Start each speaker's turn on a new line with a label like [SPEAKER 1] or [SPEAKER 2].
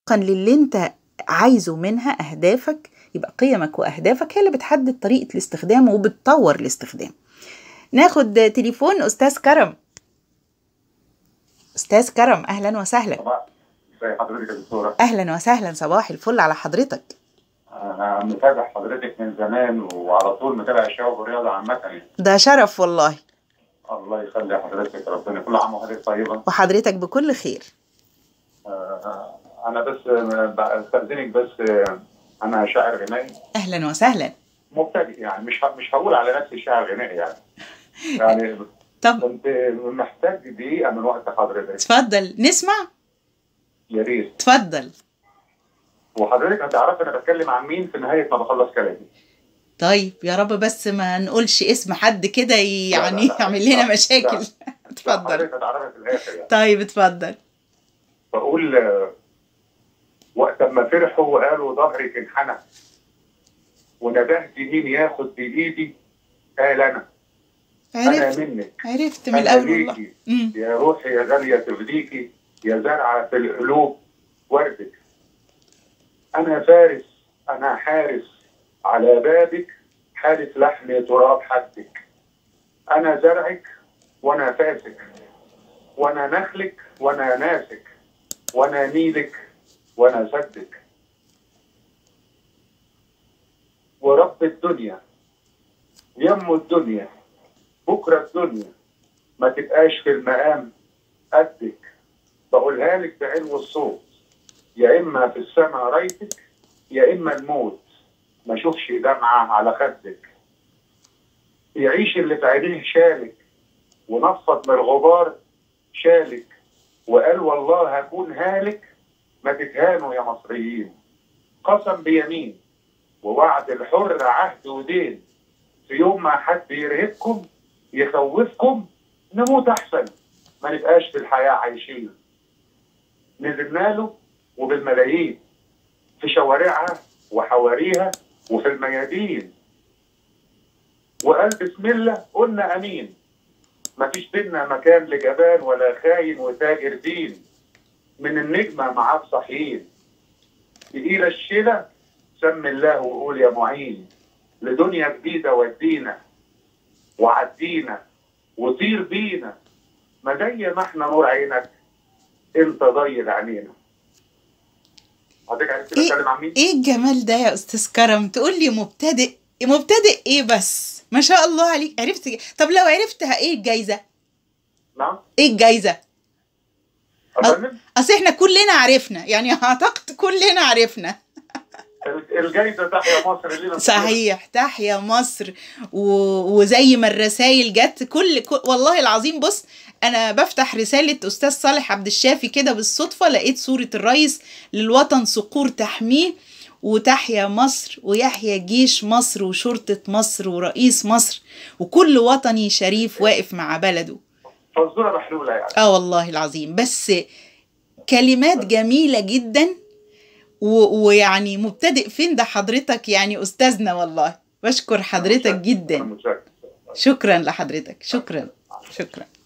[SPEAKER 1] وفقا للي انت عايزه منها اهدافك يبقى قيمك واهدافك هي اللي بتحدد طريقه الاستخدام وبتطور الاستخدام ناخد تليفون استاذ كرم استاذ كرم اهلا وسهلا
[SPEAKER 2] صباح ازي حضرتك يا دكتوره
[SPEAKER 1] اهلا وسهلا صباح الفل على حضرتك
[SPEAKER 2] انا متابع حضرتك من زمان وعلى طول متابع الشباب والرياضه عامه يعني.
[SPEAKER 1] ده شرف والله
[SPEAKER 2] الله يخلي حضرتك ربنا كل عام وحضرتك طيبه
[SPEAKER 1] وحضرتك بكل خير
[SPEAKER 2] آه، انا بس آه، بستاذنك بس آه، انا شاعر غنائي
[SPEAKER 1] اهلا وسهلا
[SPEAKER 2] مبتدئ يعني مش ه- مش هقول على نفسي شاعر غنائي يعني يعني
[SPEAKER 1] طب
[SPEAKER 2] كنت محتاج دقيقه من وقت حضرتك
[SPEAKER 1] اتفضل نسمع
[SPEAKER 2] يا ريت
[SPEAKER 1] اتفضل
[SPEAKER 2] وحضرتك هتعرف انا بتكلم عن مين في نهايه ما بخلص كلامي
[SPEAKER 1] طيب يا رب بس ما نقولش اسم حد كده يعني
[SPEAKER 2] لا، لا،
[SPEAKER 1] يعمل لنا
[SPEAKER 2] لا،
[SPEAKER 1] مشاكل
[SPEAKER 2] لا.
[SPEAKER 1] اتفضل
[SPEAKER 2] حضرتك هتعرفها في الاخر يعني
[SPEAKER 1] طيب اتفضل
[SPEAKER 2] بقول آه، وقت ما فرحوا وقالوا ظهرك انحنى وندهت مين ياخد بايدي قال انا انا
[SPEAKER 1] عرفت
[SPEAKER 2] منك
[SPEAKER 1] عرفت من
[SPEAKER 2] أنا
[SPEAKER 1] الاول والله
[SPEAKER 2] ليكي.
[SPEAKER 1] مم.
[SPEAKER 2] يا روحي يا غاليه تفديكي يا زرعه في القلوب وردك انا فارس انا حارس على بابك حارس لحم تراب حدك انا زرعك وانا فاسك وانا نخلك وانا ناسك وانا نيلك وانا سدك ورب الدنيا يم الدنيا بكره الدنيا ما تبقاش في المقام قدك بقولها لك بعلو الصوت يا اما في السماء رايتك يا اما الموت ما اشوفش دمعه على خدك يعيش اللي في عينيه شالك ونفض من الغبار شالك وقال والله هكون هالك ما تتهانوا يا مصريين قسم بيمين ووعد الحر عهد ودين في يوم ما حد يرهبكم يخوفكم نموت احسن ما نبقاش في الحياه عايشين نزلنا له وبالملايين في شوارعها وحواريها وفي الميادين وقال بسم الله قلنا امين ما فيش بينا مكان لجبان ولا خاين وتاجر دين من النجمه معاه صحيين تقيل الشيله سم الله وقول يا معين لدنيا جديده ودينا وعدينا وطير بينا ما زي ما احنا نور عينك انت ضيل عينينا حضرتك عرفت
[SPEAKER 1] إيه؟
[SPEAKER 2] بتكلم عن مين؟
[SPEAKER 1] ايه الجمال ده يا استاذ كرم تقول لي مبتدئ مبتدئ ايه بس ما شاء الله عليك عرفت طب لو عرفتها ايه الجايزه
[SPEAKER 2] نعم؟
[SPEAKER 1] ايه الجايزه
[SPEAKER 2] أفندم؟
[SPEAKER 1] اصل احنا كلنا عرفنا يعني اعتقد كلنا عرفنا
[SPEAKER 2] الجايزه تحيا مصر لينا
[SPEAKER 1] صحيح تحيا مصر و... وزي ما الرسائل جت كل... كل والله العظيم بص انا بفتح رساله استاذ صالح عبد الشافي كده بالصدفه لقيت صوره الرئيس للوطن صقور تحميه وتحيا مصر ويحيا جيش مصر وشرطه مصر ورئيس مصر وكل وطني شريف واقف مع بلده
[SPEAKER 2] فالصوره محلوله يعني
[SPEAKER 1] اه والله العظيم بس كلمات جميله جدا و... ويعني مبتدئ فين ده حضرتك يعني استاذنا والله بشكر حضرتك
[SPEAKER 2] أنا
[SPEAKER 1] جدا
[SPEAKER 2] متشكر.
[SPEAKER 1] شكرا لحضرتك شكرا شكرا